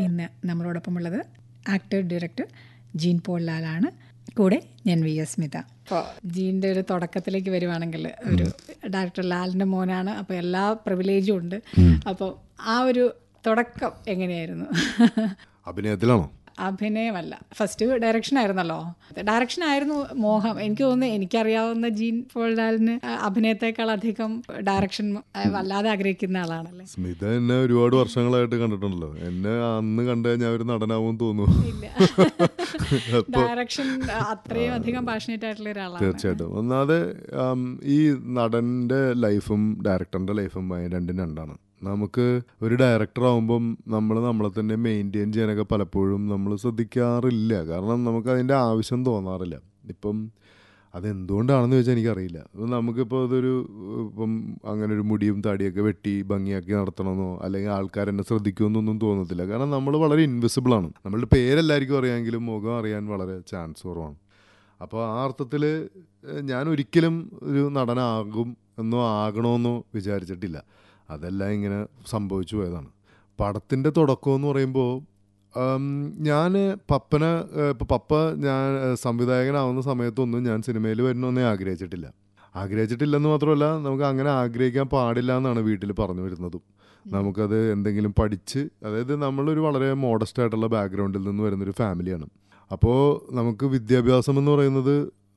ഇന്ന് നമ്മളോടൊപ്പമുള്ളത് actor director Jean Paul ലാലാണ് കൂടെ ഞാൻ വി എസ് സ്മിത അപ്പോൾ ജീൻ്റെ ഒരു തുടക്കത്തിലേക്ക് വരുവാണെങ്കിൽ ഒരു ഡയറക്ടർ ലാലിൻ്റെ മോനാണ് അപ്പോൾ എല്ലാ പ്രിവിലേജും ഉണ്ട് അപ്പോൾ ആ ഒരു തുടക്കം എങ്ങനെയായിരുന്നു അഭിനയത്തിലാണോ അഭിനയമല്ല ഫസ്റ്റ് ഡയറക്ഷൻ ആയിരുന്നല്ലോ ഡയറക്ഷൻ ആയിരുന്നു മോഹം എനിക്ക് തോന്നുന്നു എനിക്കറിയാവുന്ന ജീൻ പോൾഡാലിന് അഭിനയത്തെക്കാൾ അധികം ഡയറക്ഷൻ വല്ലാതെ ആഗ്രഹിക്കുന്ന ആളാണല്ലേ സ്മിത എന്നെ ഒരുപാട് വർഷങ്ങളായിട്ട് കണ്ടിട്ടുണ്ടല്ലോ എന്നെ അന്ന് കണ്ടു കഴിഞ്ഞാൽ ഒരു നടനാവും തോന്നുന്നു ഇല്ല ഡയറക്ഷൻ അത്രയും അധികം പാഷനേറ്റ് ആയിട്ടുള്ള ഒരാളാണ് തീർച്ചയായിട്ടും ഒന്നാതെ ആം, ഈ നടന്റെ ലൈഫും ഡയറക്ടറിന്റെ ലൈഫും ഭയ- രണ്ടും രണ്ടാണ് നമുക്ക് ഒരു ഡയറക്ടർ ആവുമ്പം നമ്മൾ നമ്മളെ തന്നെ മെയിൻറ്റെയിൻ ചെയ്യാനൊക്കെ പലപ്പോഴും നമ്മൾ ശ്രദ്ധിക്കാറില്ല കാരണം നമുക്ക് അതിൻ്റെ ആവശ്യം തോന്നാറില്ല ഇപ്പം അതെന്തുകൊണ്ടാണെന്ന് ചോദിച്ചാൽ എനിക്കറിയില്ല ഇപ്പം നമുക്കിപ്പോൾ അതൊരു ഇപ്പം അങ്ങനെ ഒരു മുടിയും താടിയൊക്കെ വെട്ടി ഭംഗിയാക്കി നടത്തണമെന്നോ അല്ലെങ്കിൽ ആൾക്കാരെന്നെ ശ്രദ്ധിക്കുമെന്നൊന്നും തോന്നത്തില്ല കാരണം നമ്മൾ വളരെ ഇൻവിസിബിൾ ആണ് നമ്മളുടെ പേരെല്ലാവർക്കും അറിയാമെങ്കിലും മുഖം അറിയാൻ വളരെ ചാൻസ് കുറവാണ് അപ്പോൾ ആ അർത്ഥത്തിൽ ഞാൻ ഒരിക്കലും ഒരു നടനാകും എന്നോ ആകണമെന്നോ വിചാരിച്ചിട്ടില്ല അതെല്ലാം ഇങ്ങനെ സംഭവിച്ചു പോയതാണ് പടത്തിൻ്റെ തുടക്കം എന്ന് പറയുമ്പോൾ ഞാൻ പപ്പനെ ഇപ്പോൾ പപ്പ ഞാൻ ഏഹ്, സംവിധായകനാവുന്ന സമയത്തൊന്നും ഞാൻ സിനിമയിൽ വരണമെന്നേ ആഗ്രഹിച്ചിട്ടില്ല ആഗ്രഹിച്ചിട്ടില്ലെന്ന് മാത്രമല്ല നമുക്ക് അങ്ങനെ ആഗ്രഹിക്കാൻ പാടില്ല എന്നാണ് വീട്ടിൽ പറഞ്ഞു വരുന്നതും നമുക്കത് എന്തെങ്കിലും പഠിച്ച് അതായത് നമ്മളൊരു വളരെ മോഡസ്റ്റ് ആയിട്ടുള്ള ബാക്ക്ഗ്രൗണ്ടിൽ നിന്ന് വരുന്നൊരു ഫാമിലിയാണ് അപ്പോൾ നമുക്ക് വിദ്യാഭ്യാസം എന്ന് പറയുന്നത്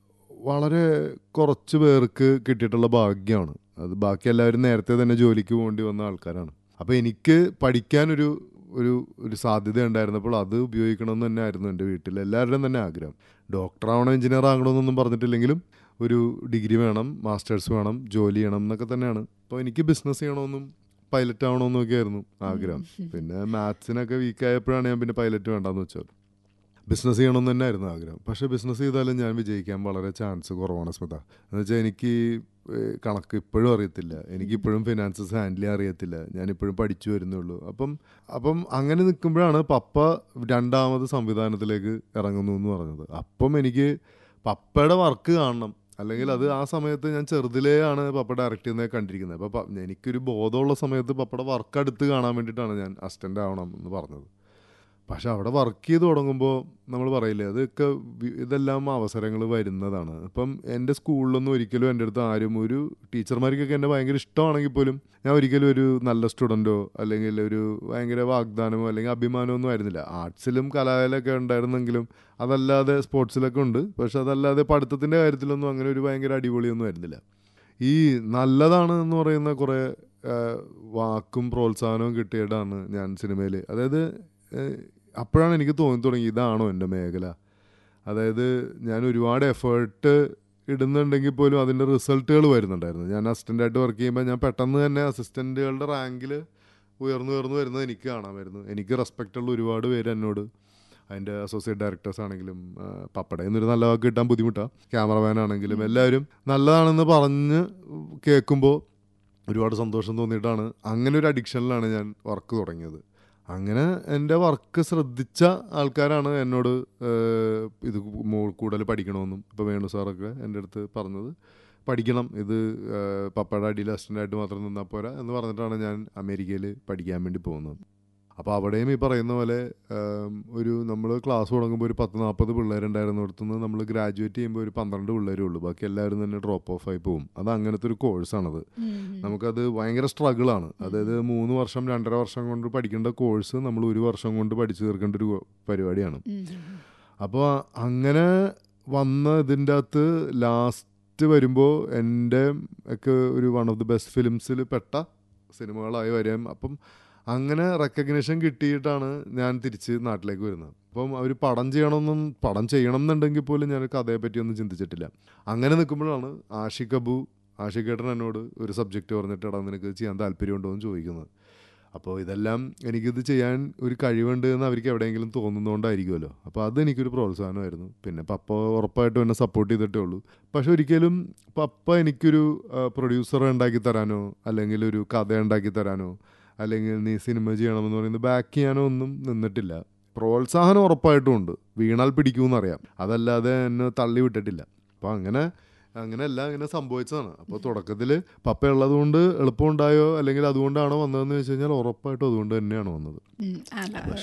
വളരെ കുറച്ച് പേർക്ക് കിട്ടിയിട്ടുള്ള ഭാഗ്യമാണ് അത് ബാക്കി എല്ലാവരും നേരത്തെ തന്നെ ജോലിക്ക് പോകേണ്ടി വന്ന ആൾക്കാരാണ് അപ്പോൾ എനിക്ക് പഠിക്കാനൊരു ഒരു ഒരു സാധ്യത ഉണ്ടായിരുന്നപ്പോൾ അത് ഉപയോഗിക്കണമെന്ന് തന്നെ ആയിരുന്നു എൻ്റെ വീട്ടിൽ എല്ലാവരുടെയും തന്നെ ആഗ്രഹം ഡോക്ടർ ആവണം എഞ്ചിനീയർ ആകണമെന്നൊന്നും പറഞ്ഞിട്ടില്ലെങ്കിലും ഒരു ഡിഗ്രി വേണം മാസ്റ്റേഴ്സ് വേണം ജോലി ചെയ്യണം എന്നൊക്കെ തന്നെയാണ് അപ്പോൾ എനിക്ക് ബിസിനസ് ചെയ്യണമെന്നും പൈലറ്റ് ആവണമെന്നും ഒക്കെ ആയിരുന്നു ആഗ്രഹം പിന്നെ മാത്സിനൊക്കെ വീക്കായപ്പോഴാണ് ഞാൻ പിന്നെ പൈലറ്റ് വേണ്ടെന്ന് വെച്ചത് ബിസിനസ് ചെയ്യണമെന്ന് തന്നെയായിരുന്നു ആഗ്രഹം പക്ഷേ ബിസിനസ് ചെയ്താലും ഞാൻ വിജയിക്കാൻ വളരെ ചാൻസ് കുറവാണ് സ്മിത എന്ന് വെച്ചാൽ എനിക്ക് ഏഹ്, കണക്ക് ഇപ്പോഴും അറിയത്തില്ല എനിക്കിപ്പോഴും ഫിനാൻസസ് ഹാൻഡിൽ ചെയ്യാൻ അറിയത്തില്ല ഞാനിപ്പോഴും പഠിച്ചു വരുന്നേ ഉള്ളൂ അപ്പം അപ്പം അങ്ങനെ നിൽക്കുമ്പോഴാണ് പപ്പ രണ്ടാമത് സംവിധാനത്തിലേക്ക് ഇറങ്ങുന്നു എന്ന് പറഞ്ഞത് അപ്പം എനിക്ക് പപ്പയുടെ വർക്ക് കാണണം അല്ലെങ്കിൽ അത് ആ സമയത്ത് ഞാൻ ചെറുതിലേ ആണ് പപ്പ ഡയറക്റ്റ് ചെയ്യുന്നത് കണ്ടിരിക്കുന്നത് അപ്പോൾ പ- എനിക്കൊരു ബോധമുള്ള സമയത്ത് പപ്പയുടെ വർക്ക് അടുത്ത് കാണാൻ വേണ്ടിയിട്ടാണ് ഞാൻ അസിസ്റ്റൻ്റ് ആവണം എന്ന് പറഞ്ഞത് പക്ഷെ അവിടെ വർക്ക് ചെയ്ത് തുടങ്ങുമ്പോൾ നമ്മൾ പറയില്ലേ അതൊക്കെ വി- ഇതെല്ലാം അവസരങ്ങൾ വരുന്നതാണ് ഇപ്പം എൻ്റെ സ്കൂളിലൊന്നും ഒരിക്കലും എൻ്റെ അടുത്ത് ആരും ഒരു ടീച്ചർമാർക്കൊക്കെ എന്നെ ഭയങ്കര ഇഷ്ടമാണെങ്കിൽ പോലും ഞാൻ ഒരിക്കലും ഒരു നല്ല സ്റ്റുഡൻറ്റോ അല്ലെങ്കിൽ ഒരു ഭയങ്കര വാഗ്ദാനമോ അല്ലെങ്കിൽ അഭിമാനമോ ഒന്നും ആയിരുന്നില്ല ആർട്സിലും കലാലയമൊക്കെ ഉണ്ടായിരുന്നെങ്കിലും അതല്ലാതെ സ്പോർട്സിലൊക്കെ ഉണ്ട് പക്ഷെ അതല്ലാതെ പഠിത്തത്തിൻ്റെ കാര്യത്തിലൊന്നും അങ്ങനെ ഒരു ഭയങ്കര അടിപൊളിയൊന്നും ആയിരുന്നില്ല ഈ നല്ലതാണ് എന്ന് പറയുന്ന കുറേ ആ, വാക്കും പ്രോത്സാഹനവും കിട്ടിയിട്ടാണ് ഞാൻ സിനിമയിൽ അതായത് ഏഹ്, അപ്പോഴാണ് എനിക്ക് തോന്നി തുടങ്ങി ഇതാണോ എൻ്റെ മേഖല അതായത് ഞാൻ ഒരുപാട് എഫേർട്ട് ഇടുന്നുണ്ടെങ്കിൽ പോലും അതിൻ്റെ റിസൾട്ടുകൾ വരുന്നുണ്ടായിരുന്നു ഞാൻ അസിസ്റ്റൻ്റായിട്ട് വർക്ക് ചെയ്യുമ്പോൾ ഞാൻ പെട്ടെന്ന് തന്നെ അസിസ്റ്റൻറ്റുകളുടെ റാങ്കിൽ ഉയർന്നു ഉയർന്നു വരുന്നത് എനിക്ക് കാണാമായിരുന്നു എനിക്ക് റെസ്പെക്റ്റ് ഉള്ള ഒരുപാട് പേര് എന്നോട് അതിൻ്റെ അസോസിയേറ്റ് ഡയറക്ടേഴ്സ് ആണെങ്കിലും ആ, പപ്പടയിൽ നിന്നൊരു നല്ല വാക്ക് കിട്ടാൻ ബുദ്ധിമുട്ടാണ് ക്യാമറമാൻ ആണെങ്കിലും എല്ലാവരും നല്ലതാണെന്ന് പറഞ്ഞ് കേൾക്കുമ്പോൾ ഒരുപാട് സന്തോഷം തോന്നിയിട്ടാണ് അങ്ങനെ ഒരു അഡിക്ഷനിലാണ് ഞാൻ വർക്ക് തുടങ്ങിയത് അങ്ങനെ എൻ്റെ വർക്ക് ശ്രദ്ധിച്ച ആൾക്കാരാണ് എന്നോട് ഏഹ്, ഇത് മോ- കൂടുതൽ പഠിക്കണമെന്നും ഇപ്പോൾ വേണു സാറൊക്കെ എൻ്റെ അടുത്ത് പറഞ്ഞത് പഠിക്കണം ഇത് ഏഹ്, പപ്പയുടെ അടിയിൽ അസിസ്റ്റൻ്റായിട്ട് മാത്രം നിന്നാൽ പോരാ എന്ന് പറഞ്ഞിട്ടാണ് ഞാൻ അമേരിക്കയിൽ പഠിക്കാൻ വേണ്ടി പോകുന്നത് അപ്പോൾ അവിടെയും ഈ പറയുന്ന പോലെ ഏം, ഒരു നമ്മൾ ക്ലാസ് തുടങ്ങുമ്പോൾ ഒരു പത്ത് നാൽപ്പത് പിള്ളേരുണ്ടായിരുന്നിടത്തുനിന്ന് നമ്മൾ ഗ്രാജുവേറ്റ് ചെയ്യുമ്പോൾ ഒരു പന്ത്രണ്ട് പിള്ളേരേ ഉള്ളൂ ബാക്കി എല്ലാവരും തന്നെ ഡ്രോപ്പ് ഓഫ് ആയി പോകും അത് അങ്ങനത്തെ ഒരു കോഴ്സാണത് നമുക്കത് ഭയങ്കര സ്ട്രഗിളാണ് അതായത് മൂന്ന് വർഷം രണ്ടര വർഷം കൊണ്ട് പഠിക്കേണ്ട കോഴ്സ് നമ്മൾ ഒരു വർഷം കൊണ്ട് പഠിച്ചു തീർക്കേണ്ട ഒരു പരിപാടിയാണ് അപ്പോൾ അങ്ങനെ വന്ന ഇതിൻ്റെ അകത്ത് ലാസ്റ്റ് വരുമ്പോൾ എൻ്റെ ഒക്കെ ഒരു വൺ ഓഫ് ദി ബെസ്റ്റ് ഫിലിംസിൽ പെട്ട സിനിമകളായി വരാം അപ്പം അങ്ങനെ റെക്കഗ്നേഷൻ കിട്ടിയിട്ടാണ് ഞാൻ തിരിച്ച് നാട്ടിലേക്ക് വരുന്നത് അപ്പം അവർ പടം ചെയ്യണമെന്നും പടം ചെയ്യണം എന്നുണ്ടെങ്കിൽ പോലും ഞാൻ കഥയെ പറ്റിയൊന്നും ചിന്തിച്ചിട്ടില്ല അങ്ങനെ നിൽക്കുമ്പോഴാണ് ആഷിഖ് അബു ആഷിഖ് ഏട്ടൻ എന്നോട് ഒരു സബ്ജക്റ്റ് പറഞ്ഞിട്ട് എടാ നിനക്ക് ചെയ്യാൻ താല്പര്യമുണ്ടോ എന്ന് ചോദിക്കുന്നത് അപ്പോൾ ഇതെല്ലാം എനിക്കിത് ചെയ്യാൻ ഒരു കഴിവുണ്ട് എന്ന് അവർക്ക് എവിടെയെങ്കിലും തോന്നുന്നതുകൊണ്ടായിരിക്കുമല്ലോ അപ്പോൾ അതെനിക്കൊരു പ്രോത്സാഹനമായിരുന്നു പിന്നെ പപ്പ ഉറപ്പായിട്ടും എന്നെ സപ്പോർട്ട് ചെയ്തിട്ടേ ഉള്ളൂ പക്ഷെ ഒരിക്കലും പപ്പ എനിക്കൊരു പ്രൊഡ്യൂസറെ ഉണ്ടാക്കി തരാനോ അല്ലെങ്കിൽ ഒരു കഥ ഉണ്ടാക്കി തരാനോ അല്ലെങ്കിൽ നീ സിനിമ ചെയ്യണമെന്ന് പറയുന്നത് ബാക്ക് ചെയ്യാനോ ഒന്നും നിന്നിട്ടില്ല പ്രോത്സാഹനം ഉറപ്പായിട്ടും ഉണ്ട് വീണാൽ പിടിക്കുമെന്നറിയാം അതല്ലാതെ എന്നെ തള്ളി വിട്ടിട്ടില്ല അപ്പോൾ അങ്ങനെ അങ്ങനെയല്ല ഇങ്ങനെ സംഭവിച്ചതാണ് അപ്പോൾ തുടക്കത്തിൽ പപ്പ ഉള്ളത് കൊണ്ട് എളുപ്പമുണ്ടായോ അല്ലെങ്കിൽ അതുകൊണ്ടാണോ വന്നതെന്ന് വെച്ച് കഴിഞ്ഞാൽ ഉറപ്പായിട്ടും അതുകൊണ്ട് തന്നെയാണ് വന്നത് ഉം, അല്ല